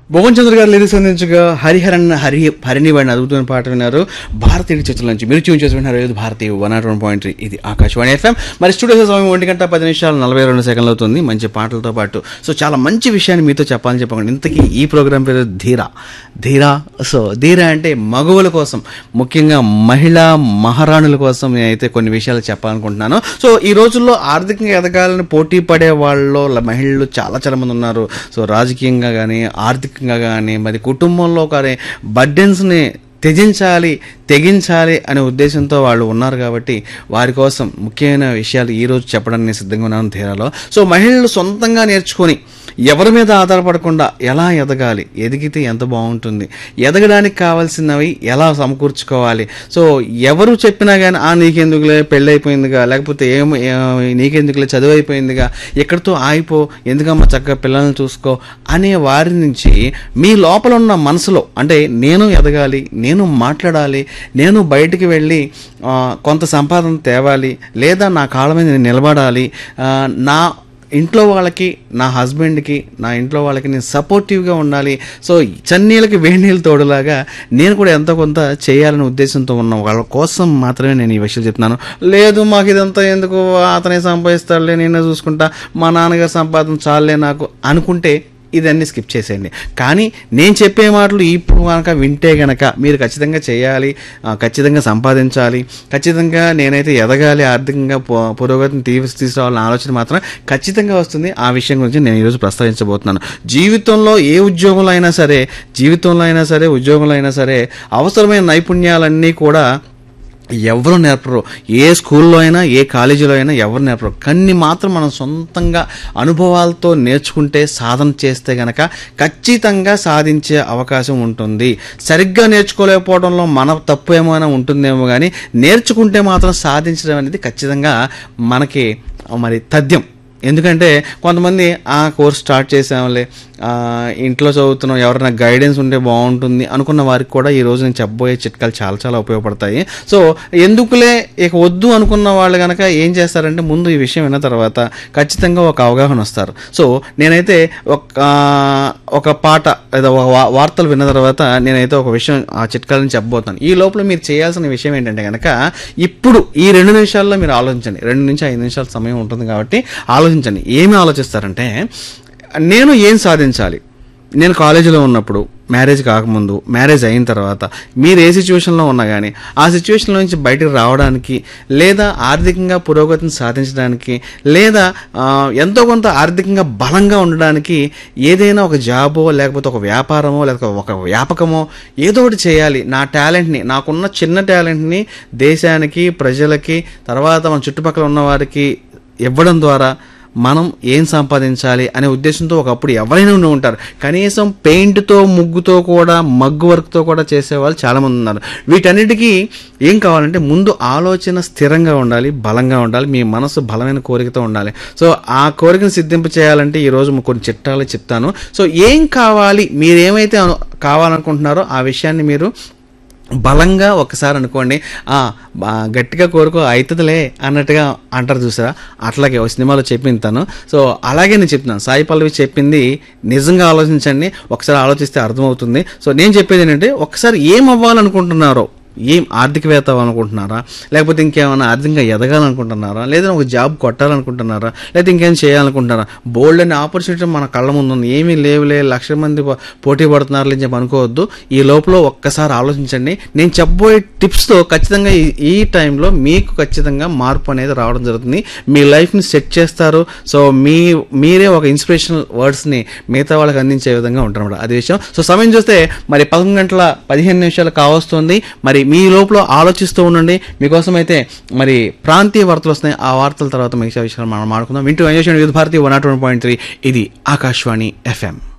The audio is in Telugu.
భువన్ చంద్ర గారు లిరిక్స్ అందించగా హరిహరన్ హరి హరిని వాడిని అదుగుతున్న పాట విన్నారు భారతీయ చిత్రం నుంచి మీరు ట్యూన్ చేసి విన్నారు ఇది భారతీయ one nought one point three ఇది ఆకాశవాణి ఎఫ్ఎం మరి స్టూడియో సమయం ఒంటి గంట పది నిమిషాలు నలభై రెండు సెకండ్లు అవుతుంది మంచి పాటలతో పాటు సో చాలా మంచి విషయాన్ని మీతో చెప్పాలని చెప్పండి ఇంతకీ ఈ ప్రోగ్రాం పేరు ధీరా ధీరా సో ధీరా అంటే మగవుల కోసం ముఖ్యంగా మహిళా మహారాణుల కోసం నేనైతే కొన్ని విషయాలు చెప్పాలనుకుంటున్నాను సో ఈ రోజుల్లో ఆర్థికంగా ఎదగాలని పోటీ పడే వాళ్ళలో ల- మహిళలు చాలా చాలా మంది ఉన్నారు సో రాజకీయంగా కానీ ఆర్థికంగా కానీ మరి కుటుంబంలో కానీ బర్డెన్స్ని త్యజించాలి తెగించాలి అనే ఉద్దేశంతో వాళ్ళు ఉన్నారు కాబట్టి వారి కోసం ముఖ్యమైన విషయాలు ఈ రోజు చెప్పడానికి నేను సిద్ధంగా ఉన్నాను ధీరాలో సో మహిళలు సొంతంగా నేర్చుకొని ఎవరి మీద ఆధారపడకుండా ఎలా ఎదగాలి ఎదిగితే ఎంత బాగుంటుంది ఎదగడానికి కావాల్సినవి ఎలా సమకూర్చుకోవాలి సో ఎవరు చెప్పినా కానీ ఆ నీకెందుకులే పెళ్ళి అయిపోయిందిగా లేకపోతే ఏం ఏ- నీకెందుకులే చదువు అయిపోయిందిగా ఎక్కడితో ఆగిపో ఎందుకమ్మా చక్కగా పిల్లల్ని చూసుకో అనే వారి నుంచి మీ లోపల ఉన్న మనసులో అంటే నేను ఎదగాలి నేను మాట్లాడాలి నేను బయటికి వెళ్ళి ఆ, కొంత సంపాదన తేవాలి లేదా నా కాళ్ళ మీద నేను నిలబడాలి ఆ, నా ఇంట్లో వాళ్ళకి నా హస్బెండ్కి నా ఇంట్లో వాళ్ళకి నేను సపోర్టివ్గా ఉండాలి సో చన్నీళ్ళకి వేడి నీళ్ళు తోడులాగా నేను కూడా ఎంతో కొంత చేయాలనే ఉద్దేశంతో ఉన్న వాళ్ళ కోసం మాత్రమే నేను ఈ విషయాలు చెప్తున్నాను లేదు మాకు ఇదంతా ఎందుకు అతనే సంపాదిస్తాడులే నేనే చూసుకుంటా మా నాన్నగారు సంపాదన చాలే నాకు అనుకుంటే ఇదన్నీ స్కిప్ చేసేయండి కానీ నేను చెప్పే మాటలు ఇప్పుడు కనుక వింటే గనక మీరు ఖచ్చితంగా చేయాలి ఆ, ఖచ్చితంగా సంపాదించాలి ఖచ్చితంగా నేనైతే ఎదగాలి ఆర్థికంగా పు- పురోగతిని తీసి తీసుకురావాలన్న ఆలోచన మాత్రం ఖచ్చితంగా వస్తుంది ఆ విషయం గురించి నేను ఈరోజు ప్రస్తావించబోతున్నాను జీవితంలో ఏ ఉద్యోగంలో అయినా సరే జీవితంలో అయినా సరే ఉద్యోగంలో అయినా సరే అవసరమైన నైపుణ్యాలన్నీ కూడా ఎవరు నేర్పరు ఏ స్కూల్లో అయినా ఏ కాలేజీలో అయినా ఎవరు నేర్పరు కానీ మాత్రం మనం సొంతంగా అనుభవాలతో నేర్చుకుంటే సాధన చేస్తే గనక ఖచ్చితంగా సాధించే అవకాశం ఉంటుంది సరిగ్గా నేర్చుకోలేకపోవడంలో మన తప్పు ఏమైనా ఉంటుందేమో కానీ నేర్చుకుంటే మాత్రం సాధించడం అనేది ఖచ్చితంగా మనకి మరి తథ్యం ఎందుకంటే కొంతమంది ఆ కోర్స్ స్టార్ట్ చేసాంలే ఆ, ఇంట్లో చదువుతున్నాం ఎవరైనా గైడెన్స్ ఉంటే బాగుంటుంది అనుకున్న వారికి కూడా ఈ రోజు నేను చెప్పబోయే చిట్కాలు చాలా చాలా ఉపయోగపడతాయి సో ఎందుకులే ఇక వద్దు అనుకున్న వాళ్ళు కనుక ఏం చేస్తారంటే ముందు ఈ విషయం విన్న తర్వాత ఖచ్చితంగా ఒక అవగాహన వస్తారు సో నేనైతే ఒక ఒక పాట లేదా ఒక వా- వార్తలు విన్న తర్వాత నేనైతే ఒక విషయం ఆ చిట్కాలని చెప్పబోతాను ఈ లోపల మీరు చేయాల్సిన విషయం ఏంటంటే కనుక ఇప్పుడు ఈ రెండు నిమిషాల్లో మీరు ఆలోచించండి రెండు నుంచి ఐదు నిమిషాల సమయం ఉంటుంది కాబట్టి ఆలోచించండి ఏమి ఆలోచిస్తారంటే నేను ఏం సాధించాలి నేను కాలేజీలో ఉన్నప్పుడు మ్యారేజ్ కాకముందు మ్యారేజ్ అయిన తర్వాత మీరు ఏ సిచ్యువేషన్లో ఉన్నా కానీ ఆ సిచ్యువేషన్లో నుంచి బయటకు రావడానికి లేదా ఆర్థికంగా పురోగతిని సాధించడానికి లేదా ఆ, ఎంతో కొంత ఆర్థికంగా బలంగా ఉండడానికి ఏదైనా ఒక జాబో లేకపోతే ఒక వ్యాపారమో లేకపోతే ఒక వ్యాపకమో ఏదో ఒకటి చేయాలి నా టాలెంట్ని నాకున్న చిన్న టాలెంట్ని దేశానికి ప్రజలకి తర్వాత మన చుట్టుపక్కల ఉన్న వారికి ఇవ్వడం ద్వారా మనం ఏం సంపాదించాలి అనే ఉద్దేశంతో ఒకప్పుడు ఎవరైనా ఉండి ఉంటారు కనీసం పెయింట్తో ముగ్గుతో కూడా మగ్గు వర్క్తో కూడా చేసేవాళ్ళు చాలామంది ఉన్నారు వీటన్నిటికీ ఏం కావాలంటే ముందు ఆలోచన స్థిరంగా ఉండాలి బలంగా ఉండాలి మీ మనసు బలమైన కోరికతో ఉండాలి సో ఆ కోరికను సిద్ధింప చేయాలంటే ఈరోజు కొన్ని చిట్టాలు చెప్తాను సో ఏం కావాలి మీరేమైతే అను- కావాలనుకుంటున్నారో ఆ విషయాన్ని మీరు బలంగా ఒకసారి అనుకోండి "ఆ, బా- గట్టిగా కోరుకో అవుతుందిలే అన్నట్టుగా అంటారు చూసారా అట్లాగే ఒక సినిమాలో చెప్పింది తను సో అలాగే నేను చెప్తున్నాను సాయి పల్లవి చెప్పింది నిజంగా ఆలోచించండి ఒకసారి ఆలోచిస్తే అర్థమవుతుంది సో నేను చెప్పేది ఏంటంటే ఒకసారి ఏం అవ్వాలనుకుంటున్నారో ఏం ఆర్థికవేత్త అవ్వాలనుకుంటున్నారా లేకపోతే ఇంకేమైనా ఆర్థికంగా ఎదగాలనుకుంటున్నారా లేదా ఒక జాబ్ కొట్టాలనుకుంటున్నారా లేదా ఇంకేం చేయాలనుకుంటున్నారా బోల్డ్ అనే ఆపర్చునిటీ మన కళ్ళ ముందు ఉంది ఏమీ లేవులే లక్ష మంది పో- పోటీ పడుతున్నారు అని చెప్పి అనుకోవద్దు ఈ లోపల ఒక్కసారి ఆలోచించండి నేను చెప్పబోయే టిప్స్తో ఖచ్చితంగా ఈ ఈ టైంలో మీకు ఖచ్చితంగా మార్పు అనేది రావడం జరుగుతుంది మీ లైఫ్ని సెట్ చేస్తారు సో మీ మీరే ఒక ఇన్స్పిరేషనల్ వర్డ్స్ని మిగతా వాళ్ళకి అందించే విధంగా ఉంటారు అది విషయం సో సమయం చూస్తే మరి పదకొండు గంటల పదిహేను నిమిషాలు కావస్తుంది మరి మీ లోపల ఆలోచిస్తూ ఉండండి మీకోసం అయితే మరి ప్రాంతీయ వార్తలు వస్తున్నాయి ఆ వార్తల తర్వాత మిగతా విషయాలు మనం మాట్లాడుకుందాం వింటూ ఎంజాయ్ చేయండి Vividh Bharati one nought one point three ఇది ఆకాశవాణి ఎఫ్ఎం